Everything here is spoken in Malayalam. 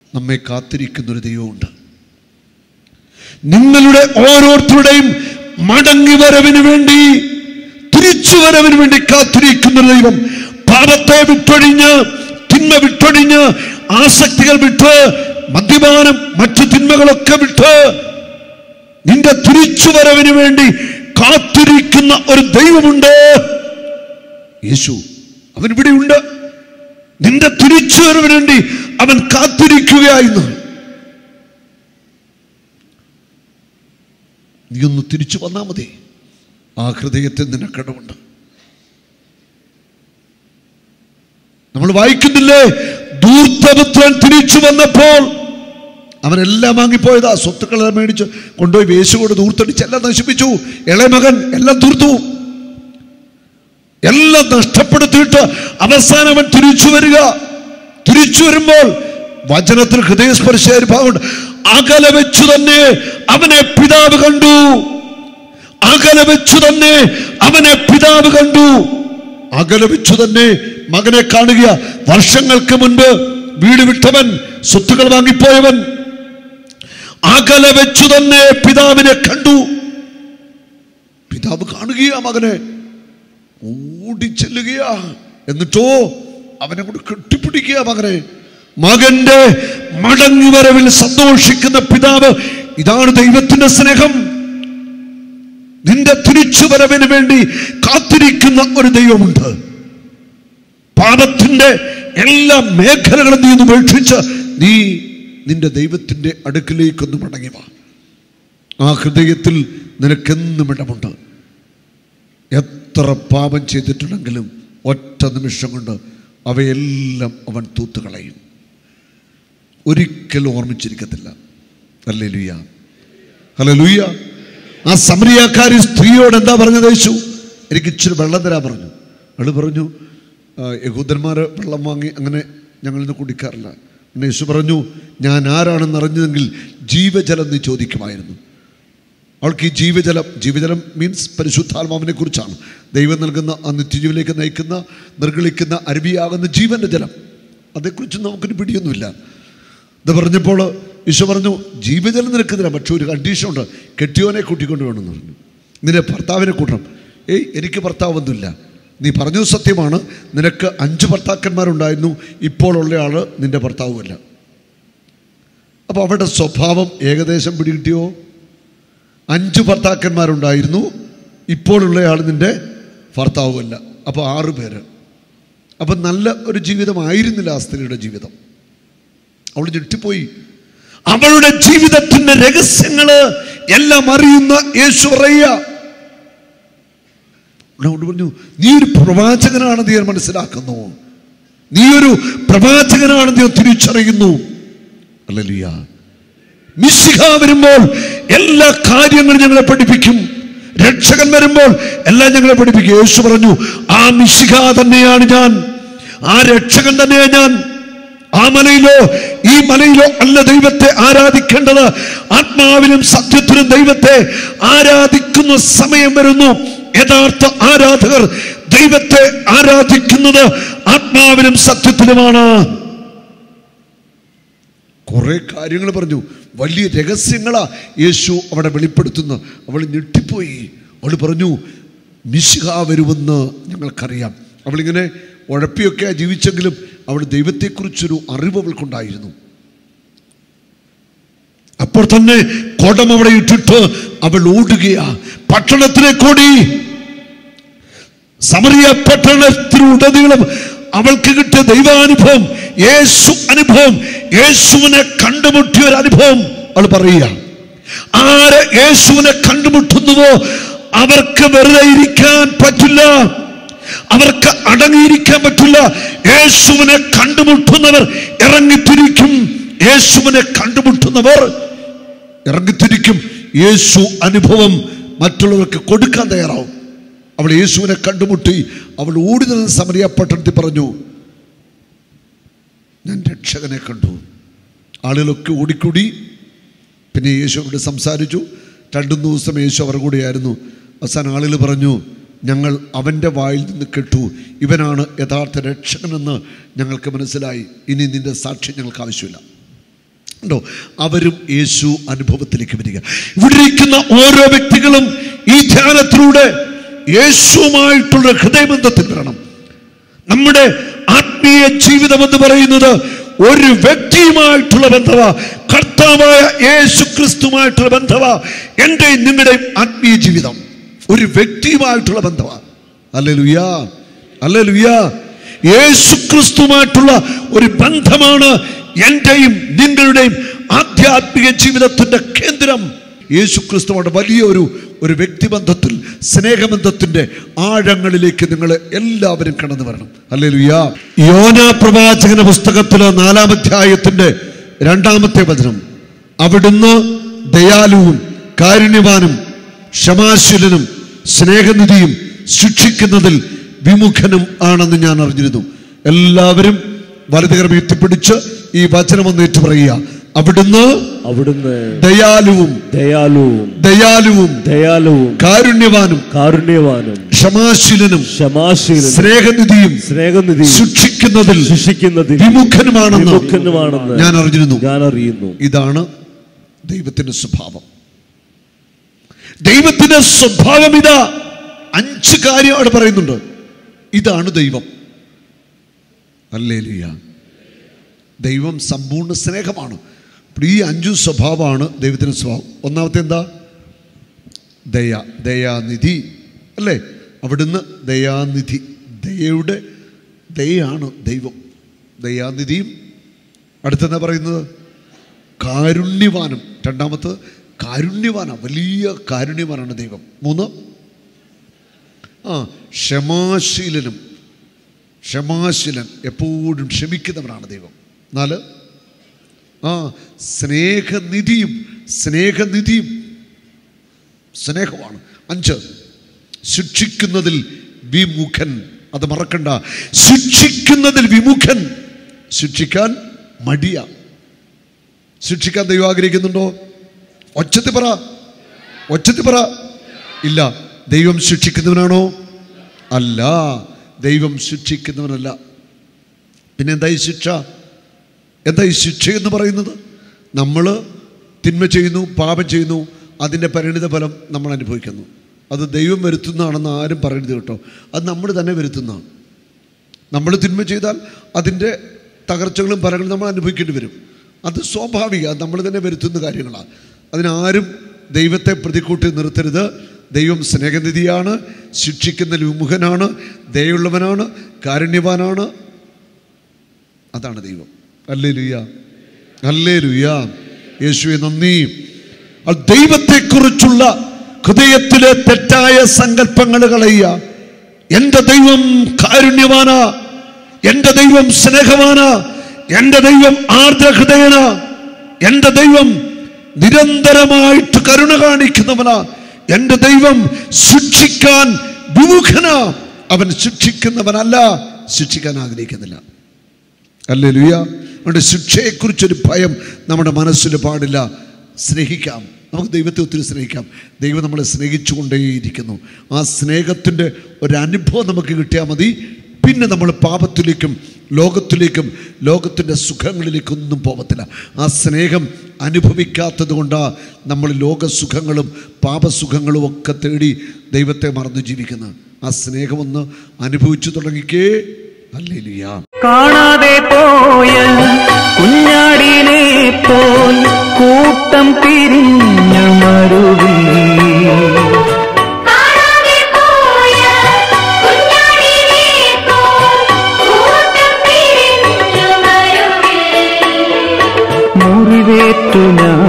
നമ്മെ കാത്തിരിക്കുന്നൊരു ദൈവമുണ്ട് നിങ്ങളുടെ ഓരോരുത്തരുടെയും മടങ്ങി വരവിന് വേണ്ടി തിരിച്ചു വരവിന് വേണ്ടി കാത്തിരിക്കുന്ന ഒരു ദൈവം പാപത്തെ വിട്ടൊഴിഞ്ഞ് തിന്മ വിട്ടൊഴിഞ്ഞ് ആസക്തികൾ വിട്ട് മദ്യപാനം മറ്റു തിന്മകളൊക്കെ വിട്ട് നിന്റെ തിരിച്ചു വരവിന് വേണ്ടി കാത്തിരിക്കുന്ന ഒരു ദൈവമുണ്ട് യേശു അവൻ ഇവിടെയുണ്ട് നിന്റെ തിരിച്ചു വരവിന് വേണ്ടി അവൻ കാത്തിരിക്കുകയായിരുന്നു നീ ഒന്ന് തിരിച്ചു വന്നാൽ മതി ആ ഹൃദയത്തിൽ നിനക്കടമുണ്ട് നമ്മൾ വായിക്കുന്നില്ലേ ദൂർത്തപുത്രൻ തിരിച്ചു വന്നപ്പോൾ അവനെല്ലാം വാങ്ങിപ്പോയതാ സ്വത്തുക്കളെല്ലാം മേടിച്ച് കൊണ്ടുപോയി വേശുകൊണ്ട് ദൂർത്തടിച്ച് എല്ലാം നശിപ്പിച്ചു ഇളയമകൻ എല്ലാം ദൂർത്തു എല്ലാം നഷ്ടപ്പെടുത്തിയിട്ട് അവസാനം അവൻ തിരിച്ചു വരിക തിരിച്ചു വരുമ്പോൾ വചനത്തിൽ ഹൃദയസ്പർശിയ ഒരു ഭാഗമുണ്ട് അകലെ വെച്ചു തന്നെ അവനെ പിതാവ് കണ്ടു അകലെ വെച്ചു തന്നെ അവനെ പിതാവ് കണ്ടു അകലെ വെച്ചു തന്നെ മകനെ കാണുക വർഷങ്ങൾക്ക് മുൻപ് വീട് വിട്ടവൻ സ്വത്തുക്കൾ വാങ്ങിപ്പോയവൻ അകലെ വെച്ചു തന്നെ പിതാവിനെ കണ്ടു പിതാവ് കാണുകയാ മകനെ ഓടിച്ചെല്ലുകയാ എന്നിട്ടോ അവനെ കൊണ്ട് കെട്ടിപ്പിടിക്കുക മകനെ മകന്റെ മടങ്ങി വരവിൽ സന്തോഷിക്കുന്ന പിതാവ് ഇതാണ് ദൈവത്തിന്റെ സ്നേഹം നിന്റെ തിരിച്ചു വരവിന് വേണ്ടി കാത്തിരിക്കുന്ന ഒരു ദൈവമുണ്ട് പാപത്തിന്റെ എല്ലാ മേഖലകളും നീ ഒന്ന് ഉപേക്ഷിച്ച് നീ നിന്റെ ദൈവത്തിന്റെ അടുക്കിലേക്കൊന്ന് മടങ്ങി വാ ആ ഹൃദയത്തിൽ നിനക്കെന്നും ഇടമുണ്ട് എത്ര പാപം ചെയ്തിട്ടുണ്ടെങ്കിലും ഒറ്റ നിമിഷം കൊണ്ട് അവയെല്ലാം അവൻ തൂത്തുകളയും ഒരിക്കലും ഓർമ്മിച്ചിരിക്കത്തില്ല അല്ലേ ലുയ്യ ഹലോ ലുയ്യ ആ സമരിയാക്കാരി സ്ത്രീയോട് എന്താ പറഞ്ഞത് യേശു എനിക്ക് ഇച്ചിരി വെള്ളം തരാൻ പറഞ്ഞു അവള് പറഞ്ഞു "ആ, യഹൂദന്മാർ വെള്ളം വാങ്ങി അങ്ങനെ ഞങ്ങൾ ഇന്ന് കുടിക്കാറില്ല പിന്നെ യേശു പറഞ്ഞു ഞാൻ ആരാണെന്ന് അറിഞ്ഞതെങ്കിൽ ജീവജലം നീ ചോദിക്കുമായിരുന്നു അവൾക്ക് ഈ ജീവജലം ജീവജലം മീൻസ് പരിശുദ്ധാത്മാവിനെ കുറിച്ചാണ് ദൈവം നൽകുന്ന ആ നിത്യജീവിലേക്ക് നയിക്കുന്ന നിർഗളിക്കുന്ന അരുവിയാകുന്ന ജീവന്റെ ജലം അതേക്കുറിച്ച് നമുക്കൊരു പിടിയൊന്നുമില്ല ഇത് പറഞ്ഞപ്പോൾ ഈശോ പറഞ്ഞു ജീവജലം നിനക്ക് തരാം പക്ഷെ ഒരു കണ്ടീഷൻ ഉണ്ട് കെട്ടിയോനെ കൂട്ടിക്കൊണ്ട് വേണമെന്ന് പറഞ്ഞു നിന്റെ ഭർത്താവിനെ കൂട്ടണം ഏയ് എനിക്ക് ഭർത്താവൊന്നുമില്ല നീ പറഞ്ഞത് സത്യമാണ് നിനക്ക് അഞ്ച് ഭർത്താക്കന്മാരുണ്ടായിരുന്നു ഇപ്പോൾ ഉള്ള ആള് നിന്റെ ഭർത്താവുമല്ല അപ്പോൾ അവരുടെ സ്വഭാവം ഏകദേശം പിടികിട്ടിയോ അഞ്ച് ഭർത്താക്കന്മാരുണ്ടായിരുന്നു ഇപ്പോഴുള്ള ആൾ നിന്റെ ഭർത്താവുമല്ല അപ്പോൾ ആറ് പേര് അപ്പം നല്ല ഒരു ജീവിതമായിരുന്നില്ല ആ സ്ത്രീയുടെ ജീവിതം അവൾ ഞെട്ടിപ്പോയി അവളുടെ ജീവിതത്തിന്റെ രഹസ്യങ്ങള് എല്ലാം അറിയുന്ന യേശു പറയുക അവളോട് പറഞ്ഞു നീ ഒരു പ്രവാചകനാണെന്ന് ഞാൻ മനസ്സിലാക്കുന്നു നീ ഒരു പ്രവാചകനാണെന്ന് ഞാൻ തിരിച്ചറിയുന്നു അല്ലല്ലിയ മിശിഹ വരുമ്പോൾ എല്ലാ കാര്യങ്ങളും ഞങ്ങളെ പഠിപ്പിക്കും രക്ഷകൻ വരുമ്പോൾ എല്ലാം ഞങ്ങളെ പഠിപ്പിക്കും യേശു പറഞ്ഞു ആ മിശിഹ തന്നെയാണ് ഞാൻ ആ രക്ഷകൻ തന്നെയാണ് ഞാൻ ആ മലയിലോ ഈ മലയിലോ അല്ല ദൈവത്തെ ആരാധിക്കേണ്ടത് ആത്മാവിലും സത്യത്തിലും ദൈവത്തെ ആരാധിക്കുന്ന സമയം വരുന്നു യഥാർത്ഥ ആരാധകർ ദൈവത്തെ ആരാധിക്കുന്നത് ആത്മാവിലും സത്യത്തിലുമാണ് കുറെ കാര്യങ്ങൾ പറഞ്ഞു വലിയ രഹസ്യങ്ങളാ യേശു അവിടെ വെളിപ്പെടുത്തുന്നു അവൾ ഞെട്ടിപ്പോയി അവൾ പറഞ്ഞു മിശിഹ വരുമെന്ന് ഞങ്ങൾക്കറിയാം അവളിങ്ങനെ ഉഴപ്പിയൊക്കെ ജീവിച്ചെങ്കിലും അവൾ ദൈവത്തെക്കുറിച്ചൊരു അറിവ് അവൾക്കുണ്ടായിരുന്നു അപ്പോൾ തന്നെ കുടം അവിടെ ഇട്ടിട്ട് അവൾ ഓടുകയാ പട്ടണത്തിലേക്ക് ഓടി സമറിയ പട്ടണത്തിലുടനീളം അവൾക്ക് കിട്ടിയ ദൈവാനുഭവം യേശു അനുഭവം യേശുവിനെ കണ്ടുമുട്ടിയ ഒരു അനുഭവം അവൾ പറയുക ആര് യേശുവിനെ കണ്ടുമുട്ടുന്നുവോ അവർക്ക് വെറുതെ ഇരിക്കാൻ പറ്റില്ല അവർക്ക് അടങ്ങിയിരിക്കാൻ പറ്റില്ല യേശുവിനെ കണ്ടുമുട്ടുന്നവർ ഇറങ്ങിത്തിരിക്കും യേശുവിനെ കണ്ടുമുട്ടുന്നവർ ഇറങ്ങിത്തിരിക്കും യേശു അനുഭവം മറ്റുള്ളവർക്ക് കൊടുക്കാൻ തയ്യാറാവും അവൾ യേശുവിനെ കണ്ടുമുട്ടി അവൾ ഓടി നിന്ന് സമരിയ പട്ടണത്തിൽ പറഞ്ഞു ഞാൻ രക്ഷകനെ കണ്ടു ആളുകളൊക്കെ ഓടിക്കൂടി പിന്നെ യേശുവോട് സംസാരിച്ചു രണ്ടു മൂന്ന് ദിവസം യേശു അവർ കൂടെയായിരുന്നു അവസാനം ആളുകൾ പറഞ്ഞു ഞങ്ങൾ അവൻ്റെ വായിൽ നിന്ന് കേട്ടു ഇവനാണ് യഥാർത്ഥ രക്ഷകനെന്ന് ഞങ്ങൾക്ക് മനസ്സിലായി ഇനി നിന്റെ സാക്ഷ്യം ഞങ്ങൾക്ക് ആവശ്യമില്ല ഉണ്ടോ അവരും യേശു അനുഭവത്തിലേക്ക് വരിക ഇവിടെ ഇരിക്കുന്ന ഓരോ വ്യക്തികളും ഈ ധ്യാനത്തിലൂടെ യേശുവുമായിട്ടുള്ള ഹൃദയബന്ധത്തിൽ വരണം നമ്മുടെ ആത്മീയ ജീവിതം എന്ന് പറയുന്നത് ഒരു വ്യക്തിയുമായിട്ടുള്ള ബന്ധമാ കർത്താവായ യേശു ക്രിസ്തുമായിട്ടുള്ള ബന്ധമാ എൻ്റെയും നിങ്ങളുടെയും ആത്മീയ ജീവിതം ഒരു വ്യക്തിയുമായിട്ടുള്ള ബന്ധമാ അല്ലേ ലുയാ അല്ലേ ലുയാ യേശു ക്രിസ്തുമായിട്ടുള്ള ഒരു ബന്ധമാണ് എൻ്റെയും നിങ്ങളുടെയും ആധ്യാത്മിക ജീവിതത്തിന്റെ കേന്ദ്രം യേശു ക്രിസ്തുവാണ് വലിയ ഒരു ഒരു വ്യക്തിബന്ധത്തിൽ സ്നേഹബന്ധത്തിന്റെ ആഴങ്ങളിലേക്ക് നിങ്ങൾ എല്ലാവരും കടന്നു വരണം അല്ലേ ലുയാ യോന പ്രവാചകന പുസ്തകത്തിലെ നാലാമധ്യായത്തിന്റെ രണ്ടാമത്തെ വചനം അവിടുന്ന് ദയാലുവും കാരുണ്യവാനും ക്ഷമാശീലനും സ്നേഹനിധിയും ശിക്ഷിക്കുന്നതിൽ വിമുഖനും ആണെന്ന് ഞാൻ അറിഞ്ഞിരുന്നു എല്ലാവരും വലതുകരം എത്തിപ്പിടിച്ച് ഈ വചനം ഒന്ന് ഏറ്റു പറയുക അവിടുന്ന് അവിടുന്ന് ദയാലുവും ദയാലുവും ദയാലുവും ദയാലുവും കാരുണ്യവാനും കാരുണ്യവാനും ക്ഷമാശീലനും ക്ഷമാശീലനും സ്നേഹനിധിയും സ്നേഹനിധി ശിക്ഷിക്കുന്നതിൽ ശിക്ഷിക്കുന്നതിൽ വിമുഖനുമാണെന്ന് വിമുഖനുമാണെന്ന് ഞാൻ അറിഞ്ഞിരുന്നു ഞാൻ അറിയുന്നു ഇതാണ് ദൈവത്തിന്റെ സ്വഭാവം ദൈവത്തിന്റെ സ്വഭാവം ഇതാ അഞ്ച് കാര്യം അവിടെ പറയുന്നുണ്ട് ഇതാണ് ദൈവം അല്ലേലിയ ദൈവം സമ്പൂർണ്ണ സ്നേഹമാണ് അപ്പോൾ ഈ അഞ്ചു സ്വഭാവമാണ് ദൈവത്തിന്റെ സ്വഭാവം ഒന്നാമത്തെ എന്താ ദയ ദയാനിധി അല്ലേ അവിടുന്ന് ദയാനിധി ദയയുടെ ദയാണ് ദൈവം ദയാനിധിയും അടുത്തെന്താ പറയുന്നത് കാരുണ്യവാനും രണ്ടാമത് കാരുണ്യവാന വലിയ കാരുണ്യവാനാണ് ദൈവം മൂന്ന് ആ ക്ഷമാശീലനും ക്ഷമാശീലൻ എപ്പോഴും ക്ഷമിക്കുന്നവനാണ് ദൈവം നാല് ആ സ്നേഹനിധിയും സ്നേഹനിധിയും സ്നേഹമാണ് അഞ്ച് ശിക്ഷിക്കുന്നതിൽ വിമുഖൻ അത് മറക്കണ്ട ശിക്ഷിക്കുന്നതിൽ വിമുഖൻ ശിക്ഷിക്കാൻ മടിയ ശിക്ഷിക്കാൻ ദൈവം ആഗ്രഹിക്കുന്നുണ്ടോ ഒച്ചത്തി പറ ഒച്ചത്തി പറ ഇല്ല ദൈവം ശിക്ഷിക്കുന്നവനാണോ അല്ല ദൈവം ശിക്ഷിക്കുന്നവനല്ല പിന്നെ എന്താ ഈ ശിക്ഷ എന്താ ഈ ശിക്ഷ എന്ന് പറയുന്നത് നമ്മൾ തിന്മ ചെയ്യുന്നു പാപം ചെയ്യുന്നു അതിൻ്റെ പരിണിത ഫലം നമ്മൾ അനുഭവിക്കുന്നു അത് ദൈവം വരുത്തുന്നതാണെന്ന് ആരും പറയരുത് കേട്ടോ അത് നമ്മൾ തന്നെ വരുത്തുന്നതാണ് നമ്മൾ തിന്മ ചെയ്താൽ അതിൻ്റെ തകർച്ചകളും ഫലങ്ങളും നമ്മൾ അനുഭവിക്കേണ്ടി വരും അത് സ്വാഭാവിക അത് നമ്മൾ തന്നെ വരുത്തുന്ന കാര്യങ്ങളാണ് അതിനാരും ദൈവത്തെ പ്രതിക്കൂട്ടി നിർത്തരുത് ദൈവം സ്നേഹനിധിയാണ് ശിക്ഷിക്കുന്ന വിമുഖനാണ് ദയുള്ളവനാണ് കാരുണ്യവാനാണ് അതാണ് ദൈവം അല്ലേ ലുയ്യ അല്ലേ ലുയ്യ യേശുവെ നന്ദി ആ ദൈവത്തെക്കുറിച്ചുള്ള ഹൃദയത്തിലെ തെറ്റായ സങ്കല്പങ്ങൾ കളയുക എൻ്റെ ദൈവം കാരുണ്യവാന എൻ്റെ ദൈവം സ്നേഹവാന എൻ്റെ ദൈവം ആർദ്രഹൃദയന എൻ്റെ ദൈവം നിരന്തരമായിട്ട് കരുണ കാണിക്കുന്നവനാ എൻ്റെ ദൈവം ശിക്ഷിക്കാൻ വിമുഖന അവൻ ശിക്ഷിക്കുന്നവനല്ല ശിക്ഷിക്കാൻ ആഗ്രഹിക്കുന്നില്ല അല്ലേ ലുയ അതുകൊണ്ട് ശിക്ഷയെക്കുറിച്ചൊരു ഭയം നമ്മുടെ മനസ്സിൽ പാടില്ല സ്നേഹിക്കാം നമുക്ക് ദൈവത്തെ ഒത്തിരി സ്നേഹിക്കാം ദൈവം നമ്മളെ സ്നേഹിച്ചുകൊണ്ടേയിരിക്കുന്നു ആ സ്നേഹത്തിൻ്റെ ഒരു അനുഭവം നമുക്ക് കിട്ടിയാൽ മതി പിന്നെ നമ്മൾ പാപത്തിലേക്കും ലോകത്തിലേക്കും ലോകത്തിൻ്റെ സുഖങ്ങളിലേക്കൊന്നും പോകത്തില്ല ആ സ്നേഹം അനുഭവിക്കാത്തത് കൊണ്ടാണ് നമ്മൾ ലോകസുഖങ്ങളും പാപസുഖങ്ങളും ഒക്കെ തേടി ദൈവത്തെ മറന്നു ജീവിക്കുന്നത് ആ സ്നേഹമൊന്ന് അനുഭവിച്ചു തുടങ്ങിക്കേ അല്ലേലിയാ കാണാതെ പോയ കുഞ്ഞാടിനെ പോൽ കൂട്ടം പിരിഞ്ഞു മരുവിൽ കാണാതെ പോയ കുഞ്ഞാടിനെ പോൽ കൂട്ടം പിരിഞ്ഞു മരുവിൽ മുറിവേറ്റു ഞാൻ